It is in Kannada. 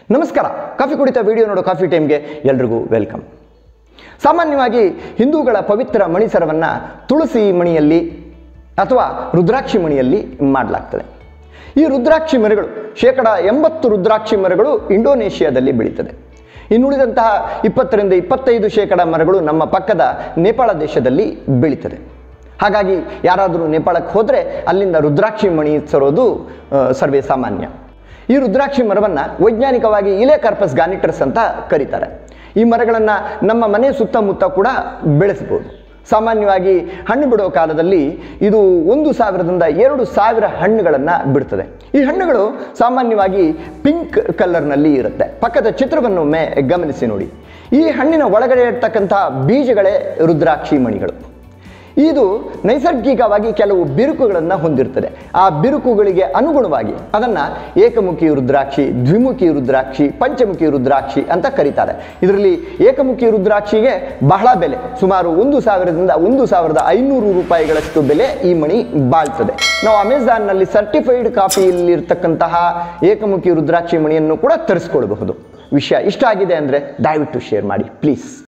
ನಮಸ್ಕಾರ ಕಾಫಿ ಕುಡಿತ ವಿಡಿಯೋ ನೋಡೋ ಕಾಫಿ ಟೈಮ್ಗೆ ಎಲ್ರಿಗೂ ವೆಲ್ಕಮ್ ಸಾಮಾನ್ಯವಾಗಿ ಹಿಂದೂಗಳ ಪವಿತ್ರ ಮಣಿಸರವನ್ನು ತುಳಸಿ ಮಣಿಯಲ್ಲಿ ಅಥವಾ ರುದ್ರಾಕ್ಷಿ ಮಣಿಯಲ್ಲಿ ಮಾಡಲಾಗ್ತದೆ ಈ ರುದ್ರಾಕ್ಷಿ ಮರಗಳು ಶೇಕಡ ಎಂಬತ್ತು ರುದ್ರಾಕ್ಷಿ ಮರಗಳು ಇಂಡೋನೇಷ್ಯಾದಲ್ಲಿ ಬೆಳೀತದೆ ಇನ್ನುಳಿದಂತಹ ಇಪ್ಪತ್ತರಿಂದ ಇಪ್ಪತ್ತೈದು ಶೇಕಡ ಮರಗಳು ನಮ್ಮ ಪಕ್ಕದ ನೇಪಾಳ ದೇಶದಲ್ಲಿ ಬೆಳೀತದೆ ಹಾಗಾಗಿ ಯಾರಾದರೂ ನೇಪಾಳಕ್ಕೆ ಹೋದರೆ ಅಲ್ಲಿಂದ ರುದ್ರಾಕ್ಷಿ ಮಣಿ ತರೋದು ಆ, ಸರ್ವೇ ಸಾಮಾನ್ಯ ಈ ರುದ್ರಾಕ್ಷಿ ಮರವನ್ನು ವೈಜ್ಞಾನಿಕವಾಗಿ ಇಲೆ ಕಾರ್ಪಸ್ ಗಾನಿಟರ್ಸ್ ಅಂತ ಕರೀತಾರೆ ಈ ಮರಗಳನ್ನು ನಮ್ಮ ಮನೆ ಸುತ್ತಮುತ್ತ ಕೂಡ ಬೆಳೆಸ್ಬೋದು ಸಾಮಾನ್ಯವಾಗಿ ಹಣ್ಣು ಬಿಡೋ ಕಾಲದಲ್ಲಿ ಇದು ಒಂದು ಸಾವಿರದಿಂದ ಎರಡು ಸಾವಿರ ಹಣ್ಣುಗಳನ್ನು ಬಿಡ್ತದೆ ಈ ಹಣ್ಣುಗಳು ಸಾಮಾನ್ಯವಾಗಿ ಪಿಂಕ್ ಕಲರ್ನಲ್ಲಿ ಇರುತ್ತೆ ಪಕ್ಕದ ಚಿತ್ರವನ್ನೊಮ್ಮೆ ಗಮನಿಸಿ ನೋಡಿ ಈ ಹಣ್ಣಿನ ಒಳಗಡೆ ಇರ್ತಕ್ಕಂಥ ಬೀಜಗಳೇ ರುದ್ರಾಕ್ಷಿ ಮಣಿಗಳು ಇದು ನೈಸರ್ಗಿಕವಾಗಿ ಕೆಲವು ಬಿರುಕುಗಳನ್ನು ಹೊಂದಿರ್ತದೆ ಆ ಬಿರುಕುಗಳಿಗೆ ಅನುಗುಣವಾಗಿ ಅದನ್ನು ಏಕಮುಖಿ ರುದ್ರಾಕ್ಷಿ ದ್ವಿಮುಖಿ ರುದ್ರಾಕ್ಷಿ ಪಂಚಮುಖಿ ರುದ್ರಾಕ್ಷಿ ಅಂತ ಕರೀತಾರೆ ಇದರಲ್ಲಿ ಏಕಮುಖಿ ರುದ್ರಾಕ್ಷಿಗೆ ಬಹಳ ಬೆಲೆ ಸುಮಾರು ಒಂದು ಸಾವಿರದಿಂದ ಒಂದು ಸಾವಿರದ ಐನೂರು ರೂಪಾಯಿಗಳಷ್ಟು ಬೆಲೆ ಈ ಮಣಿ ಬಾಳ್ತದೆ ನಾವು ಅಮೆಝಾನ್ನಲ್ಲಿ ಸರ್ಟಿಫೈಡ್ ಕಾಫಿಯಲ್ಲಿರ್ತಕ್ಕಂತಹ ಏಕಮುಖಿ ರುದ್ರಾಕ್ಷಿ ಮಣಿಯನ್ನು ಕೂಡ ತರಿಸ್ಕೊಳ್ಬಹುದು ವಿಷಯ ಇಷ್ಟ ಆಗಿದೆ ಅಂದರೆ ದಯವಿಟ್ಟು ಶೇರ್ ಮಾಡಿ ಪ್ಲೀಸ್